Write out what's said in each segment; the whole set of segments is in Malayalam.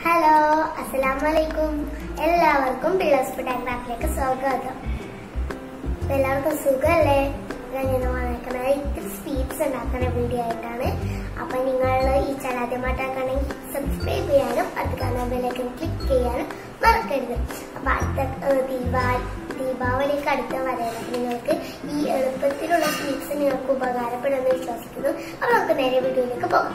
ഹലോ അസ്സലാമു അലൈക്കും എല്ലാവർക്കും പിള്ളേഴ്സ് ഫുഡ് ആൻഡ് ക്രാഫ്റ്റിലേക്ക് സ്വാഗതം അപ്പൊ എല്ലാവർക്കും സുഖമല്ലേ ഞാൻ ഇന്ന് വന്നിരിക്കുന്നത് ഇത്തിരി സ്വീറ്റ്സ് ഉണ്ടാക്കുന്ന വീഡിയോ ആയിട്ടാണ് അപ്പൊ നിങ്ങൾ ഈ ചാനൽ ആദ്യമായിട്ടാണെങ്കിൽ സബ്സ്ക്രൈബ് ചെയ്യാനും അത് കാണാൻ ബെല്ലൈക്കൻ ക്ലിക്ക് ചെയ്യാനും മറക്കരുത് അപ്പൊ അടുത്ത ഏഹ്, ദീപാവലി ദീപാവലിക്ക് അടുത്ത വരെയാണ് അപ്പൊ നിങ്ങൾക്ക് ഈ എളുപ്പത്തിലുള്ള സ്വീറ്റ്സ് നിങ്ങൾക്ക് ഉപകാരപ്പെടുമെന്ന് വിശ്വസിക്കുന്നു അപ്പൊ നമുക്ക് നേരെ വീഡിയോയിലേക്ക് പോകാം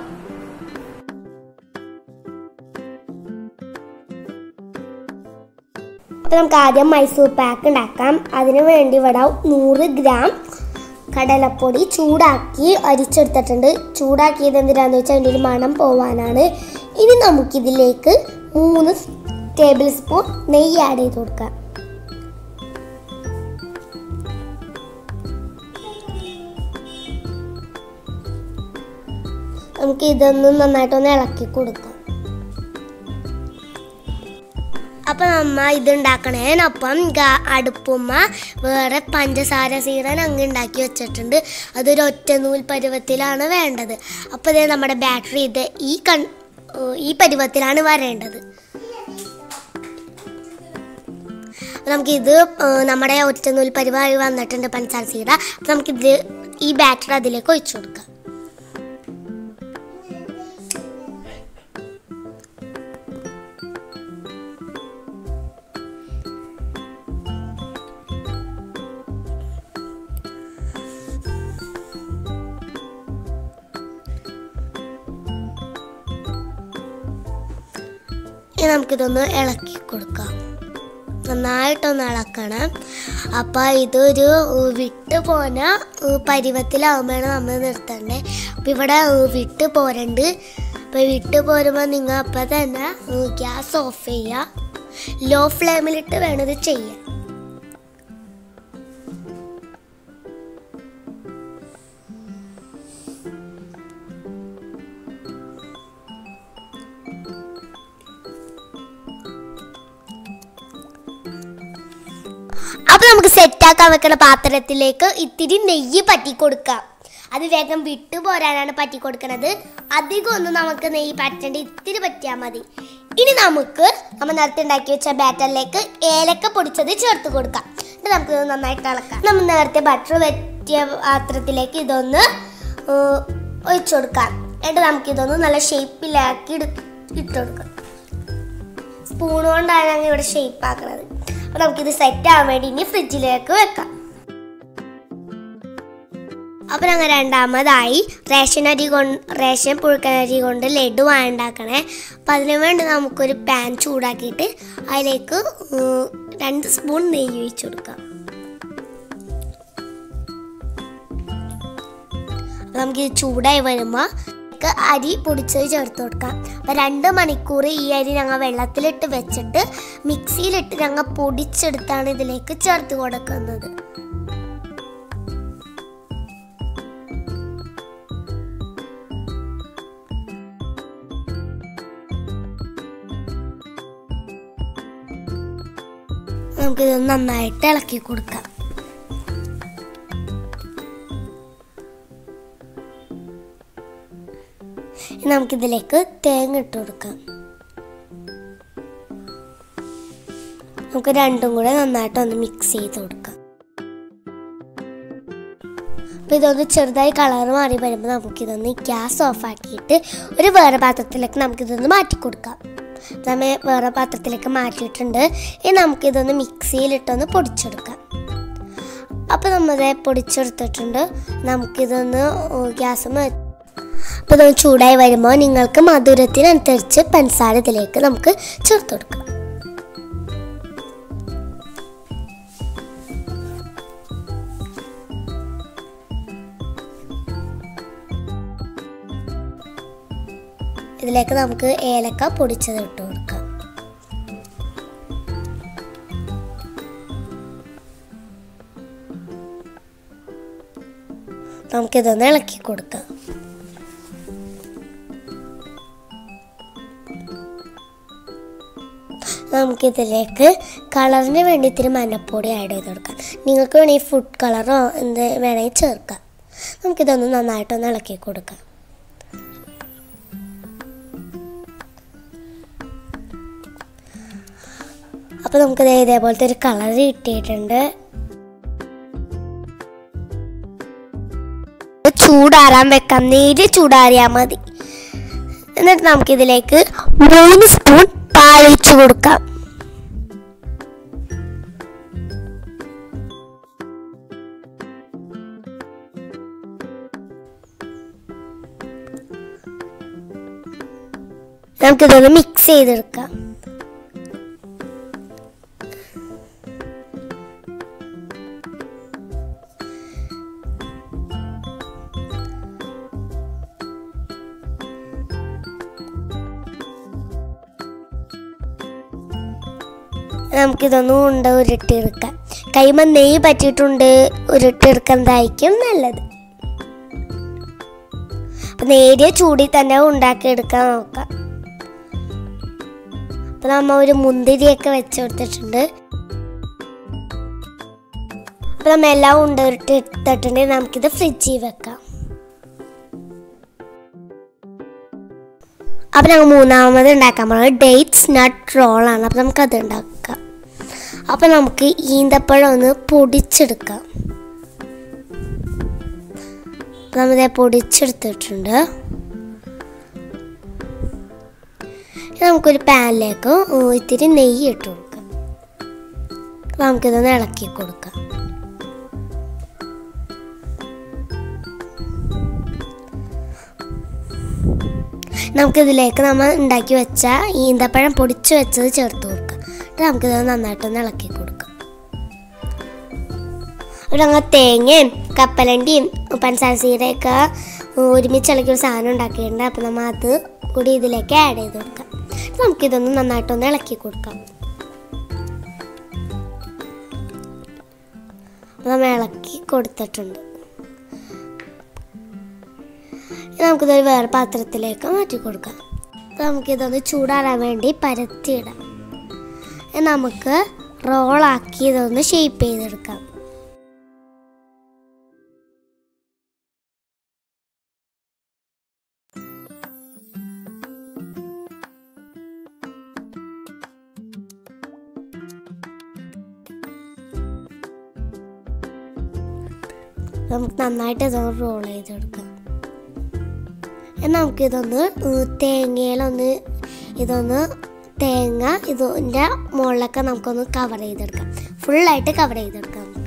അപ്പൊ നമുക്ക് ആദ്യം മൈസൂർ പാക്ക് ഉണ്ടാക്കാം അതിനു വേണ്ടി ഇവിടെ നൂറ് ഗ്രാം കടലപ്പൊടി ചൂടാക്കി അരിച്ചെടുത്തിട്ടുണ്ട് ചൂടാക്കിയത് എന്തിനാന്ന് വെച്ചാൽ അതിൻ്റെ ഒരു മണം പോവാനാണ് ഇനി നമുക്കിതിലേക്ക് മൂന്ന് ടേബിൾ സ്പൂൺ നെയ്യ് ആഡ് ചെയ്ത് കൊടുക്കാം നമുക്ക് ഇതൊന്ന് നന്നായിട്ടൊന്ന് ഇളക്കി കൊടുക്കാം അപ്പൊ നമ്മ ഇതുണ്ടാക്കണേനൊപ്പം ഗ- അടുപ്പുമ്മ വേറെ പഞ്ചസാര സീറൻ അങ്ങ് ഉണ്ടാക്കി വെച്ചിട്ടുണ്ട് അതൊരു ഒറ്റ നൂൽ പരുവത്തിലാണ് വേണ്ടത് അപ്പൊ ഇതേ നമ്മുടെ ബാറ്ററി ഇത് ഈ കൺ ഏഹ് ഈ പരുവത്തിലാണ് വരേണ്ടത് അപ്പൊ നമുക്കിത് ഏഹ് നമ്മുടെ ഒറ്റ നൂൽ പരുവായി വന്നിട്ടുണ്ട് പഞ്ചസാര സീറ അപ്പൊ നമുക്കിത് ഈ ബാറ്ററി അതിലേക്ക് ഒഴിച്ചു കൊടുക്കാം ഇനി നമുക്കിതൊന്ന് ഇളക്കി കൊടുക്കാം നന്നായിട്ടൊന്ന് ഇളക്കണം അപ്പം ഇതൊരു ഏഹ്, വിട്ട് പോന ഏഹ്, പരുവത്തിലാവുമ്പോഴാണ് നമ്മൾ നിർത്തണ്ടേ അപ്പം ഇവിടെ ഏഹ്, വിട്ട് പോരണ്ട് അപ്പം വിട്ട് പോരുമ്പോൾ നിങ്ങൾ അപ്പം തന്നെ ഗ്യാസ് ഓഫ് ചെയ്യുക ലോ ഫ്ലെയിമിലിട്ട് വേണം ഇത് ചെയ്യാൻ അപ്പൊ നമുക്ക് സെറ്റാക്കാൻ വെക്കുന്ന പാത്രത്തിലേക്ക് ഇത്തിരി നെയ്യ് പറ്റി കൊടുക്കാം അത് വേഗം വിട്ടു പോരാനാണ് പറ്റി കൊടുക്കുന്നത് അധികം ഒന്നും നമുക്ക് നെയ്യ് പറ്റേണ്ട ഇത്തിരി പറ്റിയാൽ മതി ഇനി നമുക്ക് നമ്മൾ നേരത്തെ ഉണ്ടാക്കി വെച്ച ബാറ്ററിലേക്ക് ഏലക്ക പൊടിച്ചത് ചേർത്ത് കൊടുക്കാം എന്നിട്ട് നമുക്ക് ഇത് നന്നായിട്ട് ഇളക്കാം നമ്മൾ നേരത്തെ ബട്ടർ വെറ്റിയ പാത്രത്തിലേക്ക് ഇതൊന്ന് ഏഹ്, ഒഴിച്ചു കൊടുക്കാം എന്നിട്ട് നമുക്കിതൊന്ന് നല്ല ഷേപ്പിലാക്കി ഇട്ട് കൊടുക്കാം സ്പൂൺ കൊണ്ടാണ് ഞങ്ങൾ ഇവിടെ ഷേപ്പ് ആക്കുന്നത് അപ്പൊ നമുക്കിത് സെറ്റ് ആവാൻ വേണ്ടി ഇനി ഫ്രിഡ്ജിലേക്ക് വെക്കാം അപ്പൊ ഞങ്ങൾ രണ്ടാമതായി റേഷൻ അരി കൊണ്ട് റേഷൻ പുഴുക്കനരി കൊണ്ട് ലഡു ഉണ്ടാക്കണേ അപ്പം അതിനു വേണ്ടി നമുക്കൊരു പാൻ ചൂടാക്കിയിട്ട് അതിലേക്ക് ഉം, രണ്ട് സ്പൂൺ നെയ്യ് ഒഴിച്ചു കൊടുക്കാം അപ്പൊ നമുക്ക് ഇത് ചൂടായി വരുമ്പോൾ ഇതിലേക്ക് അരി പൊടിച്ചത് ചേർത്ത് കൊടുക്കാം അപ്പം രണ്ട് മണിക്കൂർ ഈ അരി ഞങ്ങൾ വെള്ളത്തിലിട്ട് വെച്ചിട്ട് മിക്സിയിലിട്ട് ഞങ്ങൾ പൊടിച്ചെടുത്താണ് ഇതിലേക്ക് ചേർത്ത് കൊടുക്കുന്നത് നമുക്കിത് നന്നായിട്ട് ഇളക്കി കൊടുക്കാം ഇനി നമുക്കിതിലേക്ക് തേങ്ങ ഇട്ട് കൊടുക്കാം നമുക്ക് രണ്ടും കൂടെ നന്നായിട്ട് ഒന്ന് മിക്സ് ചെയ്ത് കൊടുക്കാം അപ്പോൾ ഇതൊന്ന് ചെറുതായി കളർ മാറി വരുമ്പോൾ നമുക്കിതൊന്ന് ഗ്യാസ് ഓഫ് ആക്കിയിട്ട് ഒരു വേറെ പാത്രത്തിലേക്ക് നമുക്കിതൊന്ന് മാറ്റി കൊടുക്കാം നമ്മൾ വേറെ പാത്രത്തിലേക്ക് മാറ്റിയിട്ടുണ്ട് ഇനി നമുക്കിതൊന്ന് മിക്സിയിലിട്ടൊന്ന് പൊടിച്ചെടുക്കാം അപ്പോൾ നമ്മത് പൊടിച്ചെടുത്തിട്ടുണ്ട് നമുക്കിതൊന്ന് ഗ്യാസ് അപ്പോൾ ഇതൊന്ന് ചൂടായി വരുമ്പോൾ നിങ്ങൾക്ക് മധുരത്തിനനുസരിച്ച് പഞ്ചസാര ഇതിലേക്ക് നമുക്ക് ചേർത്ത് കൊടുക്കാം ഇതിലേക്ക് നമുക്ക് ഏലക്ക പൊടിച്ചത് ഇട്ട് കൊടുക്കാം നമുക്കിതൊന്ന് ഇളക്കി കൊടുക്കാം നമുക്കിതിലേക്ക് കളറിന് വേണ്ടി ഇത്തിരി മഞ്ഞപ്പൊടി ആഡ് ചെയ്ത് കൊടുക്കാം നിങ്ങൾക്ക് വേണമെങ്കിൽ ഫുഡ് കളറോ എന്ത് വേണമെങ്കിൽ ചേർക്കാം നമുക്കിതൊന്ന് നന്നായിട്ടൊന്ന് ഇളക്കി കൊടുക്കാം അപ്പോൾ നമുക്ക് ദേ ഇതേപോലത്തെ ഒരു കളർ കിട്ടിയിട്ടുണ്ട് ചൂടാറാൻ വെക്കാം നേരെ ചൂടാറിയാൽ മതി എന്നിട്ട് നമുക്കിതിലേക്ക് മൂന്ന് സ്പൂൺ പാലൊഴിച്ച് കൊടുക്കാം നമുക്കിതൊന്ന് മിക്സ് ചെയ്തെടുക്കാം നമുക്കിതൊന്ന് ഉണ്ട ഉരുട്ടിയെടുക്കാം കൈമ നെയ്യ് പറ്റിയിട്ടുണ്ട് ഉരുട്ടിയെടുക്കുന്നതായിരിക്കും നല്ലത് അപ്പം നേരിയ ചൂടിൽ തന്നെ ഉണ്ടാക്കിയെടുക്കാൻ നോക്കാം അപ്പം നമ്മ ഒരു മുന്തിരിയൊക്കെ വെച്ച് കൊടുത്തിട്ടുണ്ട് അപ്പം നമ്മ എല്ലാം ഉണ്ട ഉരുട്ടി എടുത്തിട്ടുണ്ടെങ്കിൽ നമുക്കിത് ഫ്രിഡ്ജിൽ വെക്കാം അപ്പം ഞങ്ങൾ മൂന്നാമത് ഉണ്ടാക്കാൻ പോകുന്നത് ഡേറ്റ്സ് നട്ട് റോളാണ് അപ്പം നമുക്കത് ഉണ്ടാക്കാം അപ്പം നമുക്ക് ഈന്തപ്പഴം ഒന്ന് പൊടിച്ചെടുക്കാം നമ്മളിത് പൊടിച്ചെടുത്തിട്ടുണ്ട് ഇനി നമുക്കൊരു പാനിലേക്ക് ഇത്തിരി നെയ്യ് ഇട്ട് കൊടുക്കാം അപ്പം നമുക്കിതൊന്ന് ഇളക്കി കൊടുക്കാം നമുക്കിതിലേക്ക് നമ്മൾ ഉണ്ടാക്കി വെച്ച ഈന്തപ്പഴം പൊടിച്ച് വെച്ചത് ചേർത്ത് കൊടുക്കാം എന്നിട്ട് നമുക്കിത് നന്നായിട്ടൊന്ന് ഇളക്കി കൊടുക്കാം ഒരു അങ്ങ് തേങ്ങയും കപ്പലണ്ടിയും പഞ്ചസാര സീരയൊക്കെ ഒരുമിച്ച് ഇളക്കി ഒരു സാധനം ഉണ്ടാക്കിയിട്ടുണ്ട് അപ്പം നമ്മൾ അത് കൂടി ഇതിലേക്ക് ആഡ് ചെയ്ത് കൊടുക്കാം എന്നിട്ട് നമുക്കിതൊന്ന് നന്നായിട്ടൊന്ന് ഇളക്കി കൊടുക്കാം അപ്പം നമ്മൾ ഇളക്കി കൊടുത്തിട്ടുണ്ട് ഇനി നമുക്കിതൊരു വേറെ പാത്രത്തിലേക്ക് മാറ്റി കൊടുക്കാം അപ്പോൾ നമുക്കിതൊന്ന് ചൂടാറാൻ വേണ്ടി പരത്തിയിടാം ഇനി നമുക്ക് റോളാക്കി ഇതൊന്ന് ഷേപ്പ് ചെയ്തെടുക്കാം നമുക്ക് നന്നായിട്ട് ഇതൊന്ന് റോൾ ചെയ്തെടുക്കാം എന്നാൽ നമുക്കിതൊന്ന് ഏഹ്, തേങ്ങയിലൊന്ന് ഇതൊന്ന് തേങ്ങ ഇതിൻ്റെ മുകളിലൊക്കെ നമുക്കൊന്ന് കവർ ചെയ്തെടുക്കാം ഫുള്ളായിട്ട് കവർ ചെയ്തെടുക്കാം നമുക്ക്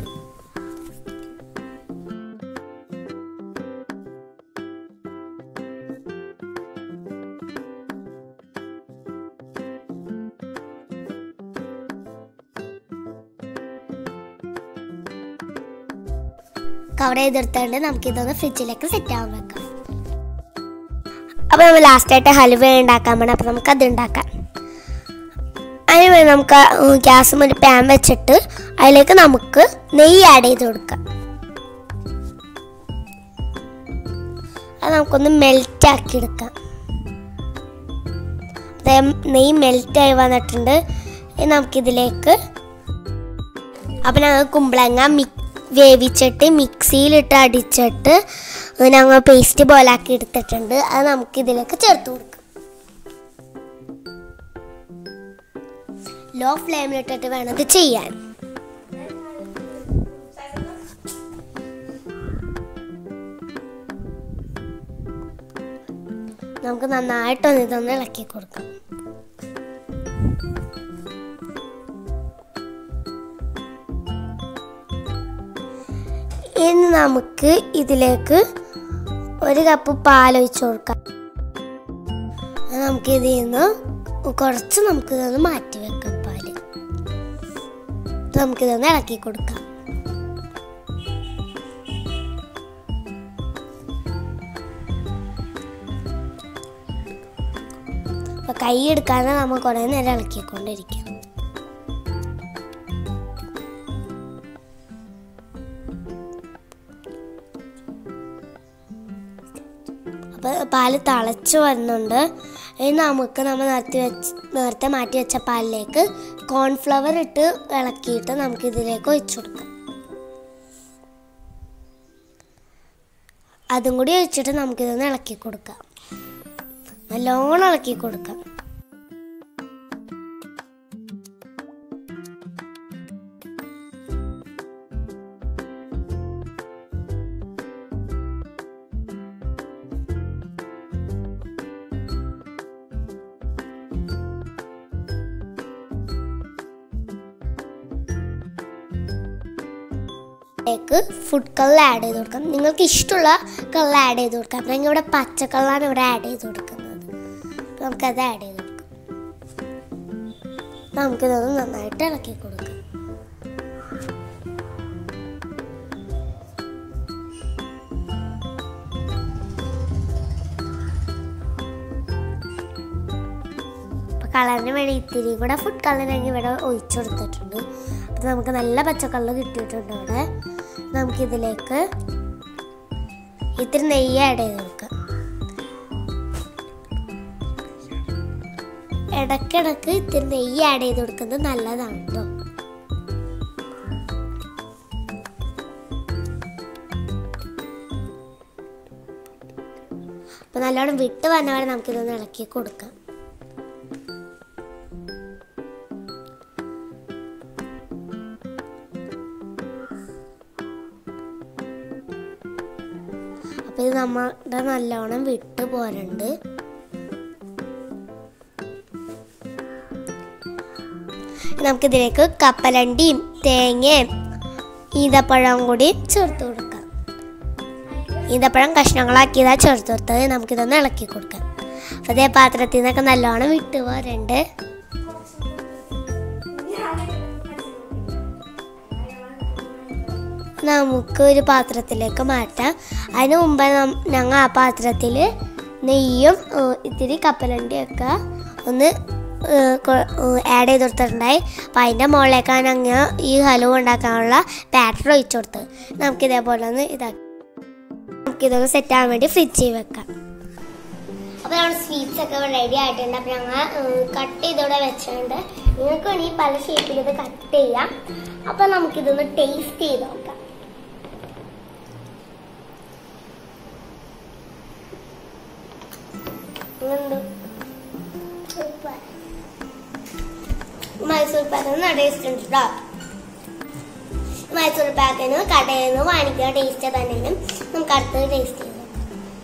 കവർ ചെയ്തെടുത്തോണ്ട് നമുക്കിതൊന്ന് ഫ്രിഡ്ജിലേക്ക് സെറ്റ് ആവാൻ വെക്കാം അപ്പോൾ നമ്മൾ ലാസ്റ്റായിട്ട് ഹലുവ ഉണ്ടാക്കാൻ വേണം അപ്പോൾ നമുക്ക് അത് ഉണ്ടാക്കാം അതിന് വേണ്ടി നമുക്ക് ഗ്യാസും ഒരു പാൻ വെച്ചിട്ട് അതിലേക്ക് നമുക്ക് നെയ്യ് ആഡ് ചെയ്ത് കൊടുക്കാം അത് നമുക്കൊന്ന് മെൽറ്റ് ആക്കി എടുക്കാം ദേ നെയ്യ് മെൽറ്റായി വന്നിട്ടുണ്ട് ഇനി നമുക്കിതിലേക്ക് അപ്പം ഞങ്ങൾ കുമ്പളങ്ങ മിക് വേവിച്ചിട്ട് മിക്സിയിലിട്ട് അടിച്ചിട്ട് ഞങ്ങൾ പേസ്റ്റ് പോലാക്കി എടുത്തിട്ടുണ്ട് അത് നമുക്ക് ഇതിലേക്ക് ചേർത്ത് കൊടുക്കാം ലോ ഫ്ലെയിമിലിട്ടിട്ട് വേണം ഇത് ചെയ്യാൻ നമുക്ക് നന്നായിട്ടൊന്ന് ഇതൊന്ന് ഇളക്കി കൊടുക്കാം ഇനി നമുക്ക് ഇതിലേക്ക് ഒരു കപ്പ് പാൽ ഒഴിച്ചു കൊടുക്കാം അത് നമുക്ക് ഇതിൽ നിന്ന് കുറച്ച് നമുക്ക് ഇതൊന്ന് മാറ്റി വെക്കാം പാല് ഇത് നമുക്കിതൊന്ന് ഇളക്കി കൊടുക്കാം അപ്പൊ കൈ എടുക്കാതെ നമ്മൾ കുറേ നേരം ഇളക്കിക്കൊണ്ടിരിക്കാം അപ്പോൾ പാല് തിളച്ച് വരുന്നുണ്ട് ഇനി നമുക്ക് നമ്മൾ നേരത്തെ വെച്ച് നേരത്തെ മാറ്റി വെച്ച പാലിലേക്ക് കോൺഫ്ലവർ ഇട്ട് ഇളക്കിയിട്ട് നമുക്ക് ഇതിലേക്ക് ഒഴിച്ചു കൊടുക്കാം അതും കൂടി ഒഴിച്ചിട്ട് നമുക്കിതൊന്ന് ഇളക്കി കൊടുക്കാം നല്ലോണം ഇളക്കി കൊടുക്കാം ലേക്ക് ഫുഡ് കളർ ആഡ് ചെയ്ത് കൊടുക്കാം നിങ്ങൾക്ക് ഇഷ്ടമുള്ള കളർ ആഡ് ചെയ്ത് കൊടുക്കാം അപ്പം ഞങ്ങൾ ഇവിടെ പച്ച കളറാണ് ഇവിടെ ആഡ് ചെയ്ത് കൊടുക്കുന്നത് അപ്പം നമുക്കത് ആഡ് ചെയ്ത് കൊടുക്കാം നമുക്കിതൊന്ന് നന്നായിട്ട് ഇളക്കി കൊടുക്കാം അപ്പോൾ കളറിന് വേണ്ടി ഇത്തിരി കൂടെ ഫുഡ് കളറിന് ഇവിടെ ഒഴിച്ചു കൊടുത്തിട്ടുണ്ട് അപ്പോൾ നമുക്ക് നല്ല പച്ചക്കളർ കിട്ടിയിട്ടുണ്ട് ഇവിടെ നമുക്കിതിലേക്ക് ഇത്തിരി നെയ്യ് ആഡ് ചെയ്ത് കൊടുക്കാം ഇടയ്ക്കിടയ്ക്ക് ഇത്തിരി നെയ്യ് ആഡ് ചെയ്ത് കൊടുക്കുന്നത് നല്ലതാണ് കേട്ടോ അപ്പോൾ നല്ലോണം വിട്ട് വന്ന വരെ നമുക്കിതൊന്ന് ഇളക്കി കൊടുക്കാം അപ്പോൾ ഇത് നമ്മുടെ നല്ലോണം വിട്ട് പോരുന്നുണ്ട് നമുക്കിതിലേക്ക് കപ്പലണ്ടിയും തേങ്ങയും ഈന്തപ്പഴം കൂടി ചേർത്ത് കൊടുക്കാം ഈന്തപ്പഴം കഷ്ണങ്ങളാക്കിയതാ ചേർത്ത് കൊടുത്തത് നമുക്കിതൊന്ന് ഇളക്കി കൊടുക്കാം അപ്പോൾ അതേ പാത്രത്തിൽ നിന്നൊക്കെ നല്ലോണം വിട്ട് പോരുന്നുണ്ട് നമുക്ക് ഒരു പാത്രത്തിലേക്ക് മാറ്റാം അതിന് മുമ്പ് നം- ഞങ്ങൾ ആ പാത്രത്തിൽ നെയ്യും ഏഹ്, ഇത്തിരി കപ്പലണ്ടിയൊക്കെ ഒന്ന് ആഡ് ചെയ്ത് കൊടുത്തിട്ടുണ്ടായി അപ്പം അതിൻ്റെ മുകളിലേക്കാണ് ഞങ്ങൾ ഈ ഹലുവ ഉണ്ടാക്കാനുള്ള ബാറ്റർ ഒഴിച്ചു കൊടുത്തത് നമുക്ക് ഇതേപോലെ ഒന്ന് ഇതാക്കി നമുക്കിതൊന്ന് സെറ്റ് ആവാൻ വേണ്ടി ഫ്രിഡ്ജിൽ വെക്കാം അപ്പോൾ നമ്മുടെ സ്വീറ്റ്സ് ഒക്കെ റെഡി ആയിട്ടുണ്ട് അപ്പോൾ ഞങ്ങൾ കട്ട് ചെയ്തോടെ വെച്ചിട്ടുണ്ട് നിങ്ങൾക്ക് വേണമെങ്കിൽ പല ഷേപ്പിൽ ഇത് കട്ട് ചെയ്യാം അപ്പോൾ നമുക്കിതൊന്ന് ടേസ്റ്റ് ചെയ്ത് നോക്കാം എങ്ങനുണ്ട്? മൈസൂർ പാക്കിന് ടേസ്റ്റ് ഉണ്ട് കേട്ടോ മൈസൂർ പാക്കിന് കടയിൽ നിന്ന് വാങ്ങിക്കുന്ന ടേസ്റ്റ് തന്നെയാണ് നമുക്ക് അടുത്തത് ടേസ്റ്റ് ചെയ്ത് നോക്കാം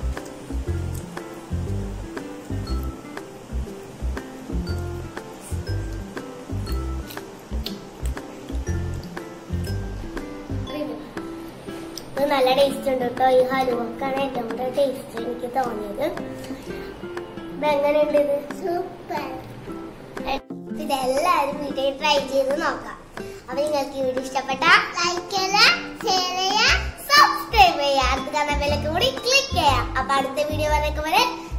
ഇത് നല്ല ടേസ്റ്റ് ഉണ്ട് കേട്ടോ ഈ ഹലുവക്കാണ് ഏറ്റവും കൂടുതൽ ടേസ്റ്റ് എനിക്ക് തോന്നിയത് ഇത് എങ്ങനെയുണ്ട് ഇത് സൂപ്പർ ഇതെല്ലാവരും വീട്ടിൽ ട്രൈ ചെയ്ത് നോക്കാം അപ്പൊ നിങ്ങൾക്ക് ഈ വീഡിയോ ഇഷ്ടപ്പെട്ട ലൈക്ക് ചെയ്യുക ഷെയർ ചെയ്യുക സബ്സ്ക്രൈബ് ചെയ്യുക അടുത്ത കാണാൻ വിലക്ക് കൂടി ക്ലിക്ക് ചെയ്യാം അപ്പൊ അടുത്ത വീഡിയോ വരയ്ക്കും വരെ